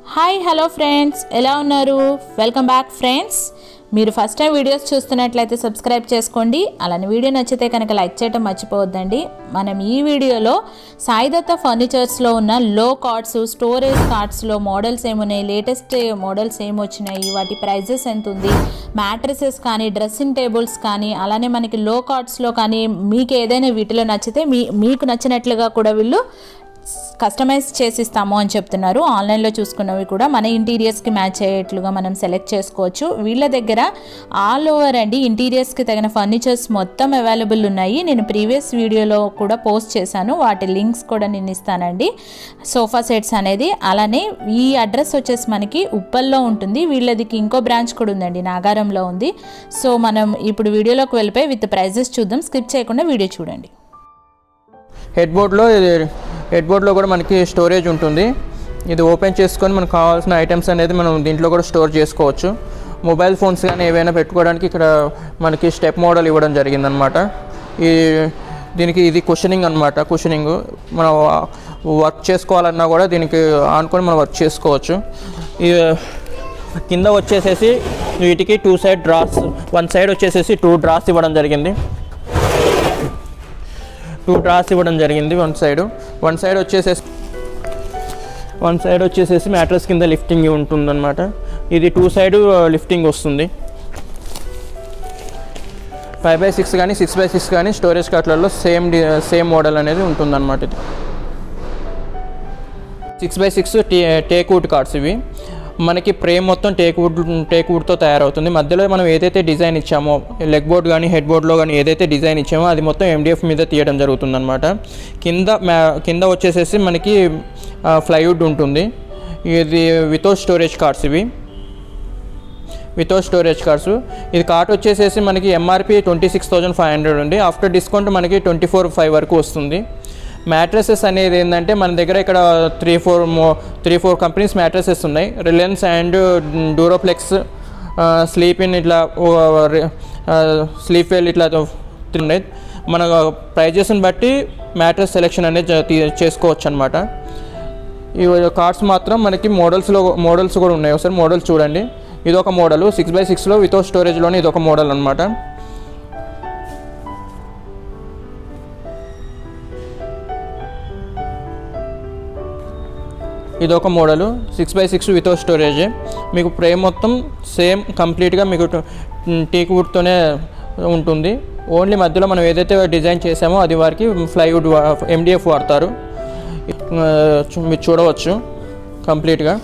hi hello friends ఎలా ఉన్నారు welcome back friends మీరు ఫస్ట్ టైం వీడియోస్ చూస్తున్నట్లయితే సబ్స్క్రైబ్ చేసుకోండి అలానే వీడియో నచ్చితే కనుక లైక్ చేయడం మర్చిపోవద్దండి మనం ఈ వీడియోలో సాయిదత్త ఫర్నిచర్స్లో ఉన్న లో కార్డ్స్ స్టోరేజ్ కార్డ్స్లో మోడల్స్ ఏమున్నాయి లేటెస్ట్ మోడల్స్ ఏమొచ్చినాయి వాటి ప్రైజెస్ ఎంత ఉంది మ్యాట్రసెస్ కానీ డ్రెస్సింగ్ టేబుల్స్ కానీ అలానే మనకి లో కార్డ్స్లో కానీ మీకు ఏదైనా వీటిలో నచ్చితే మీ మీకు నచ్చినట్లుగా కూడా వీళ్ళు కస్టమైజ్ చేసిస్తాము అని చెప్తున్నారు ఆన్లైన్లో చూసుకున్నవి కూడా మన ఇంటీరియర్స్కి మ్యాచ్ అయ్యేట్లుగా మనం సెలెక్ట్ చేసుకోవచ్చు వీళ్ళ దగ్గర ఆల్ ఓవర్ అండి ఇంటీరియర్స్కి తగిన ఫర్నిచర్స్ మొత్తం అవైలబుల్ ఉన్నాయి నేను ప్రీవియస్ వీడియోలో కూడా పోస్ట్ చేశాను వాటి లింక్స్ కూడా నేను ఇస్తానండి సోఫా సెట్స్ అనేది అలానే ఈ అడ్రస్ వచ్చేసి మనకి ఉప్పల్లో ఉంటుంది వీళ్ళదికి ఇంకో బ్రాంచ్ కూడా ఉందండి నాగారంలో ఉంది సో మనం ఇప్పుడు వీడియోలోకి వెళ్ళిపోయి విత్ ప్రైజెస్ చూద్దాం స్కిప్ చేయకుండా వీడియో చూడండి హెడ్ బోర్డ్లో హెడ్ బోర్డ్లో కూడా మనకి స్టోరేజ్ ఉంటుంది ఇది ఓపెన్ చేసుకొని మనకు కావాల్సిన ఐటమ్స్ అనేది మనం దీంట్లో కూడా స్టోర్ చేసుకోవచ్చు మొబైల్ ఫోన్స్ కానీ ఏవైనా పెట్టుకోవడానికి ఇక్కడ మనకి స్టెప్ మోడల్ ఇవ్వడం జరిగిందనమాట ఈ దీనికి ఇది కుషనింగ్ అనమాట కుషనింగ్ మనం వర్క్ చేసుకోవాలన్నా కూడా దీనికి ఆనుకొని మనం వర్క్ చేసుకోవచ్చు ఈ కింద వచ్చేసేసి వీటికి two side drawers one side వచ్చేసేసి టూ డ్రాస్ ఇవ్వడం జరిగింది టూ డ్రాస్ ఇవ్వడం జరిగింది వన్ సైడ్ వన్ సైడ్ వచ్చేసేసి వన్ సైడ్ వచ్చేసేసి మ్యాట్రస్ కింద లిఫ్టింగ్ ఉంటుందన్నమాట ఇది టూ సైడ్ లిఫ్టింగ్ వస్తుంది ఫైవ్ బై సిక్స్ కానీ సిక్స్ బై సిక్స్ కానీ స్టోరేజ్ కార్ట్లలో సేమ్ డి సేమ్ మోడల్ అనేది ఉంటుందన్నమాట ఇది సిక్స్ బై సిక్స్ టే టేక్ వుడ్ కార్డ్స్ ఇవి మనకి ఫ్రేమ్ మొత్తం టేక్ వుడ్ టేక్ వుడ్తో తయారవుతుంది మధ్యలో మనం ఏదైతే డిజైన్ ఇచ్చామో లెగ్ బోర్డ్ కానీ హెడ్ బోర్డ్లో కానీ ఏదైతే డిజైన్ ఇచ్చామో అది మొత్తం ఎండిఎఫ్ మీద తీయడం జరుగుతుందన్నమాట కింద మ్యా కింద వచ్చేసేసి మనకి ఫ్లైవుడ్ ఉంటుంది ఇది వితౌట్ స్టోరేజ్ కార్డ్స్ ఇవి వితౌట్ స్టోరేజ్ కార్డ్స్ ఇది కార్ట్ వచ్చేసేసి మనకి MRP twenty six thousand five hundred ఉంది ఆఫ్టర్ డిస్కౌంట్ మనకి ట్వంటీ ఫోర్ ఫైవ్ వరకు వస్తుంది మ్యాట్రసెస్ అనేది ఏంటంటే మన దగ్గర ఇక్కడ త్రీ ఫోర్ మో త్రీ ఫోర్ కంపెనీస్ మ్యాట్రసెస్ ఉన్నాయి Reliance and Duroplex Sleep In ఇట్లా స్లీప్ వెల్ ఇట్లా ఉన్నాయి మన ప్రైజెస్ని బట్టి మ్యాట్రస్ సెలెక్షన్ అనేది తీ- చేసుకోవచ్చు అనమాట ఈ కార్డ్స్ మాత్రం మనకి మోడల్స్లో మోడల్స్ కూడా ఉన్నాయి ఒకసారి మోడల్స్ చూడండి ఇది ఒక మోడల్ సిక్స్ బై సిక్స్లో వితౌట్ స్టోరేజ్లోనే ఇది ఒక మోడల్ అనమాట ఇది ఒక model six by six without storage మీకు ఫ్రేమ్ మొత్తం సేమ్ కంప్లీట్గా మీకు టీక్ వుడ్తోనే ఉంటుంది ఓన్లీ మధ్యలో మనం ఏదైతే డిజైన్ చేసామో అది వారికి ఫ్లైవుడ్ ఎండిఎఫ్ వాడతారు ఆ, చూ- మీరు చూడవచ్చు కంప్లీట్గా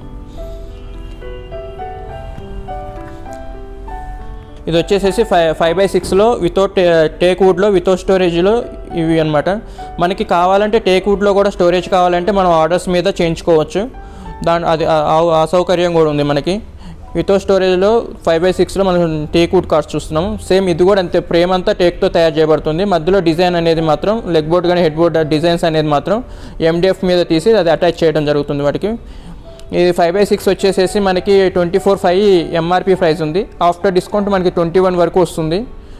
ఇది వచ్చేసేసి ఫైవ్ ఫైవ్ బై సిక్స్లో వితౌట్ టేక్ వుడ్లో వితౌట్ స్టోరేజ్లో ఇవి అనమాట మనకి కావాలంటే టేక్ వుడ్లో కూడా స్టోరేజ్ కావాలంటే మనం ఆర్డర్స్ మీద చేయించుకోవచ్చు దాని అది ఆ- ఆ- ఆ సౌకర్యం కూడా ఉంది మనకి వితౌట్ స్టోరేజ్లో ఫైవ్ బై సిక్స్లో మనం టేక్ వుడ్ కార్డ్స్ చూస్తున్నాం సేమ్ ఇది కూడా అంతే ఫ్రేమ్ అంతా టేక్తో తయారు చేయబడుతుంది మధ్యలో డిజైన్ అనేది మాత్రం లెగ్ బోర్డ్ కానీ హెడ్ బోర్డ్ డిజైన్స్ అనేది మాత్రం ఎండిఎఫ్ మీద తీసి అది అటాచ్ చేయడం జరుగుతుంది వాటికి ఇది ఫైవ్ బై సిక్స్ వచ్చేసేసి మనకి twenty four five MRP price ఉంది ఆఫ్టర్ డిస్కౌంట్ మనకి ట్వంటీ వన్ వరకు వస్తుంది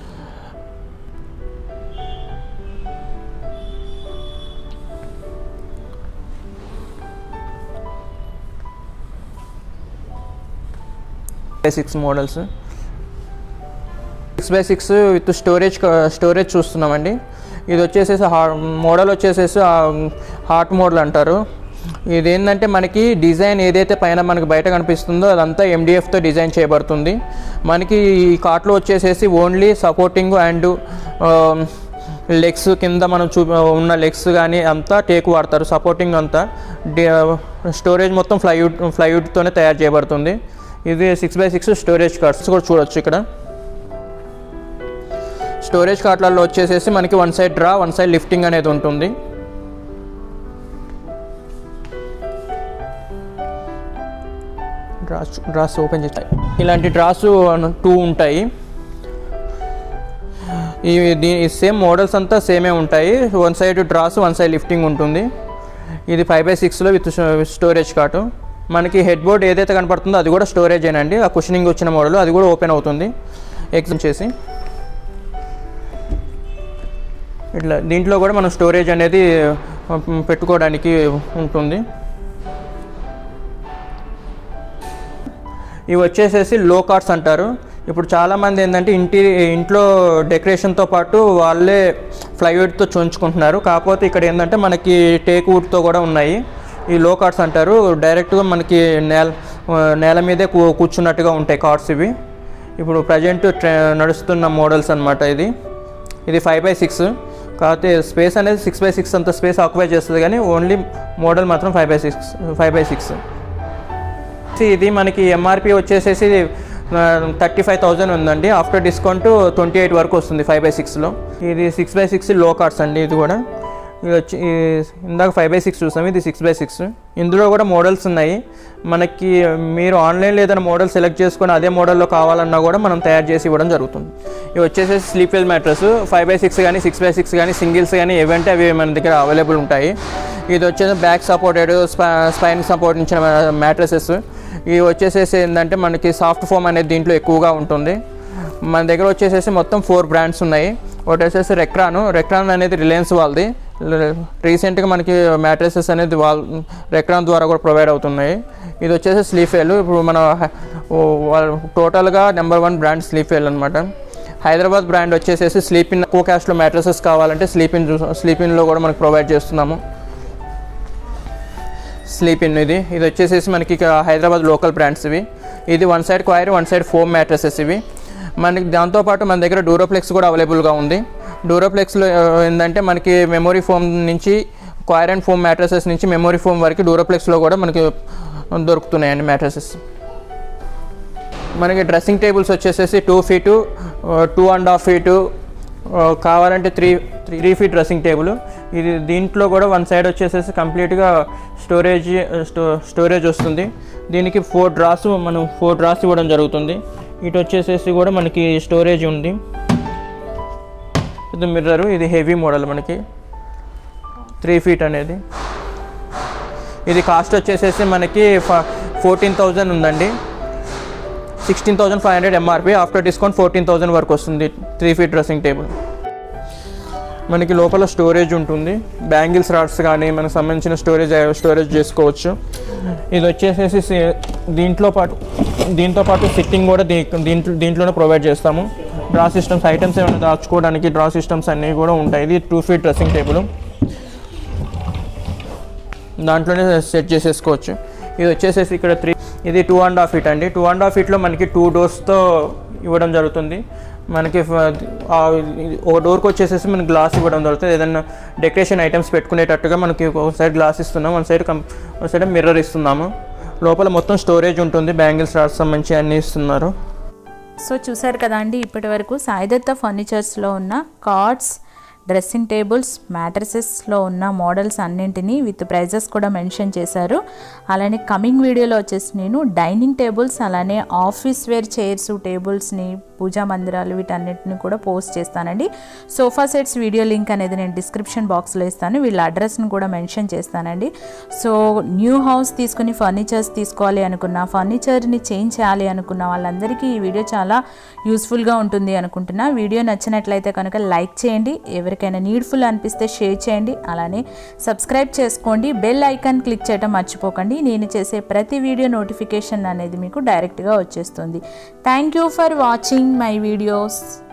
by six models six by six with storage storage చూస్తున్నామండి ఇది వచ్చేసేసి హా మోడల్ వచ్చేసేసి హాట్ మోడల్ అంటారు ఇది ఏంటంటే మనకి డిజైన్ ఏదైతే పైన మనకి బయట కనిపిస్తుందో అదంతా ఎండిఎఫ్తో డిజైన్ చేయబడుతుంది మనకి ఈ కార్ట్లో వచ్చేసేసి ఓన్లీ సపోర్టింగ్ అండ్ లెగ్స్ కింద మనం చూ ఉన్న లెగ్స్ కానీ అంతా టేక్ వాడతారు సపోర్టింగ్ అంతా డి- స్టోరేజ్ మొత్తం ఫ్లైవుడ్ ఫ్లైవుడ్తోనే తయారు చేయబడుతుంది ఇది six by six storage cots కూడా చూడొచ్చు ఇక్కడ స్టోరేజ్ కార్ట్లలో వచ్చేసేసి మనకి one side drawer one side lifting అనేది ఉంటుంది డ్రాస్ డ్రాస్ ఓపెన్ చేస్తాయి ఇలాంటి డ్రాస్ టూ ఉంటాయి ఈ దీని సేమ్ మోడల్స్ అంతా సేమే ఉంటాయి one side drawers one side lifting ఉంటుంది ఇది ఫైవ్ బై సిక్స్లో విత్ స్టోరేజ్ కార్టు మనకి హెడ్ బోర్డ్ ఏదైతే కనపడుతుందో అది కూడా స్టోరేజ్ ఏనండి ఆ కుషనింగ్ వచ్చిన మోడల్ అది కూడా ఓపెన్ అవుతుంది ఎగ్జామ్ చేసి ఇట్లా దీంట్లో కూడా మనం స్టోరేజ్ అనేది ఆ, పెట్టుకోవడానికి ఉంటుంది ఇవి వచ్చేసేసి లో కార్డ్స్ అంటారు ఇప్పుడు చాలామంది ఏంటంటే ఇంటి ఇంట్లో డెకరేషన్తో పాటు వాళ్ళే ఫ్లైవుడ్తో చొంచుకుంటున్నారు కాకపోతే ఇక్కడ ఏంటంటే మనకి టేక్ వుడ్తో కూడా ఉన్నాయి ఈ లో కార్డ్స్ అంటారు డైరెక్ట్గా మనకి నేల నేల మీదే కూ కూర్చున్నట్టుగా ఉంటాయి కార్డ్స్ ఇవి ఇప్పుడు ప్రజెంట్ నడుస్తున్న మోడల్స్ అనమాట ఇది ఇది ఫైవ్ బై సిక్స్ కాకపోతే స్పేస్ అనేది సిక్స్ బై సిక్స్ అంత స్పేస్ ఆక్యుపై చేస్తుంది కానీ ఓన్లీ మోడల్ మాత్రం five by six five by six ఇది మనకి ఎంఆర్పి వచ్చేసేసి థర్టీ ఫైవ్ థౌజండ్ ఉందండి ఆఫ్టర్ డిస్కౌంట్ ట్వంటీ ఎయిట్ వరకు వస్తుంది ఫైవ్ బై సిక్స్లో ఇది six by six low cots అండి ఇది కూడా ఇది వచ్చి ఈ ఇందాక ఫైవ్ బై సిక్స్ చూసాము ఇది సిక్స్ బై సిక్స్ ఇందులో కూడా మోడల్స్ ఉన్నాయి మనకి మీరు ఆన్లైన్లో ఏదైనా మోడల్ సెలెక్ట్ చేసుకొని అదే మోడల్లో కావాలన్నా కూడా మనం తయారు చేసి ఇవ్వడం జరుగుతుంది ఇవి వచ్చేసేసి Sleepwell mattress five by six కానీ సిక్స్ బై సిక్స్ కానీ సింగిల్స్ కానీ ఏవంటే అవి మన దగ్గర అవైలబుల్ ఉంటాయి ఇది వచ్చేసి బ్యాక్ సపోర్టెడ్ స్పైన్ సపోర్ట్ ఇచ్చిన మ్యాట్రసెస్ ఇవి వచ్చేసేసి ఏంటంటే మనకి సాఫ్ట్ ఫోమ్ అనేది దీంట్లో ఎక్కువగా ఉంటుంది మన దగ్గర వచ్చేసేసి మొత్తం ఫోర్ బ్రాండ్స్ ఉన్నాయి ఒకటి వచ్చేసి రెక్రాను రెక్రాన్ అనేది రిలయన్స్ వాళ్ళది రీసెంట్గా మనకి మ్యాట్రసెస్ అనేది వాళ్ళ రెక్రాన్ ద్వారా కూడా ప్రొవైడ్ అవుతున్నాయి ఇది వచ్చేసి స్లీఫేల్ ఇప్పుడు మన టోటల్గా నెంబర్ వన్ బ్రాండ్ స్లీఫేల్ అనమాట హైదరాబాద్ బ్రాండ్ వచ్చేసేసి స్లీప్ ఇన్ కో క్యాష్లో మ్యాట్రసెస్ కావాలంటే స్లీప్ ఇన్ స్లీప్ ఇన్లో కూడా మనకు ప్రొవైడ్ చేస్తున్నాము స్లీప్ ఇన్ ఇది ఇది వచ్చేసేసి మనకి ఇక హైదరాబాద్ లోకల్ బ్రాండ్స్ ఇవి ఇది one side coir one side foam mattresses ఇవి మనకి దాంతోపాటు మన దగ్గర డూరోప్లెక్స్ కూడా అవైలబుల్గా ఉంది డూరోప్లెక్స్లో ఏంటంటే మనకి మెమొరీ ఫోమ్ నుంచి క్వైర్ అండ్ ఫోమ్ మ్యాట్రసెస్ నుంచి మెమొరీ ఫోమ్ వరకు డూరోప్లెక్స్లో కూడా మనకి దొరుకుతున్నాయండి మ్యాట్రసెస్ మనకి డ్రెస్సింగ్ టేబుల్స్ వచ్చేసేసి two feet two and half feet కావాలంటే three three feet dressing table ఇది దీంట్లో కూడా వన్ సైడ్ వచ్చేసేసి కంప్లీట్గా స్టోరేజ్ స్టో స్టోరేజ్ వస్తుంది దీనికి ఫోర్ డ్రాస్ మనం ఫోర్ డ్రాస్ ఇవ్వడం జరుగుతుంది ఇటు వచ్చేసేసి కూడా మనకి స్టోరేజ్ ఉంది ఇది మిర్రరు ఇది హెవీ మోడల్ మనకి త్రీ ఫీట్ అనేది ఇది కాస్ట్ వచ్చేసేసి మనకి ఫోర్టీన్ థౌజండ్ ఉందండి sixteen thousand five hundred MRP after discount fourteen thousand వరకు వస్తుంది త్రీ ఫీట్ డ్రెస్సింగ్ టేబుల్ మనకి లోపల స్టోరేజ్ ఉంటుంది బ్యాంగిల్స్ రాడ్స్ కానీ మనకు సంబంధించిన స్టోరేజ్ స్టోరేజ్ చేసుకోవచ్చు ఇది వచ్చేసేసి సి- దీంట్లో పాటు దీంతో పాటు సిట్టింగ్ కూడా దీ దీంట్లో దీంట్లోనే ప్రొవైడ్ చేస్తాము డ్రా సిస్టమ్స్ ఐటమ్స్ ఏమైనా దాచుకోవడానికి డ్రా సిస్టమ్స్ అన్నీ కూడా ఉంటాయి ఇది టూ ఫీట్ డ్రెస్సింగ్ టేబుల్ దాంట్లోనే సెట్ చేసేసుకోవచ్చు ఇది వచ్చేసేసి ఇక్కడ త్రీ ఇది టూ అండ్ హాఫ్ ఫీట్ అండి టూ అండ్ హాఫ్ ఫీట్లో మనకి టూ డోర్స్తో ఇవ్వడం జరుగుతుంది మనకి ఫ- ఆ ఒక డోర్కి వచ్చేసేసి మనకి గ్లాస్ ఇవ్వడం జరుగుతుంది ఏదైనా డెకరేషన్ ఐటమ్స్ పెట్టుకునేటట్టుగా మనకి ఒక సైడ్ గ్లాస్ ఇస్తున్నాం వన్ సైడ్ కం ఒక సైడ్ మిర్రర్ ఇస్తున్నాము లోపల మొత్తం స్టోరేజ్ ఉంటుంది బ్యాంగిల్స్ రాడ్స్ సంబంధించి అన్నీ ఇస్తున్నారు సో చూసారు కదా అండి ఇప్పటి వరకు సాయిదత్త ఫర్నిచర్స్లో ఉన్న కార్డ్స్ డ్రెస్సింగ్ టేబుల్స్ మ్యాట్రసెస్లో ఉన్న మోడల్స్ అన్నింటినీ విత్ ప్రైజెస్ కూడా మెన్షన్ చేశారు అలానే కమింగ్ వీడియోలో వచ్చేసి నేను డైనింగ్ టేబుల్స్ అలానే ఆఫీస్ వేర్ చైర్స్ టేబుల్స్ని పూజా మందిరాలు వీటన్నిటిని కూడా పోస్ట్ చేస్తానండి సోఫా సెట్స్ వీడియో లింక్ అనేది నేను డిస్క్రిప్షన్ బాక్స్లో ఇస్తాను వీళ్ళ అడ్రస్ని కూడా మెన్షన్ చేస్తానండి సో న్యూ హౌస్ తీసుకుని ఫర్నిచర్స్ తీసుకోవాలి అనుకున్న ఫర్నిచర్ని చేంజ్ చేయాలి అనుకున్న వాళ్ళందరికీ ఈ వీడియో చాలా యూస్ఫుల్గా ఉంటుంది అనుకుంటున్నా వీడియో నచ్చినట్లయితే కనుక లైక్ చేయండి ఎవరికైనా నీడ్ఫుల్ అనిపిస్తే షేర్ చేయండి అలానే సబ్స్క్రైబ్ చేసుకోండి బెల్ ఐకాన్ క్లిక్ చేయడం మర్చిపోకండి నేను చేసే ప్రతి వీడియో నోటిఫికేషన్ అనేది మీకు డైరెక్ట్గా వచ్చేస్తుంది thank you for watching my videos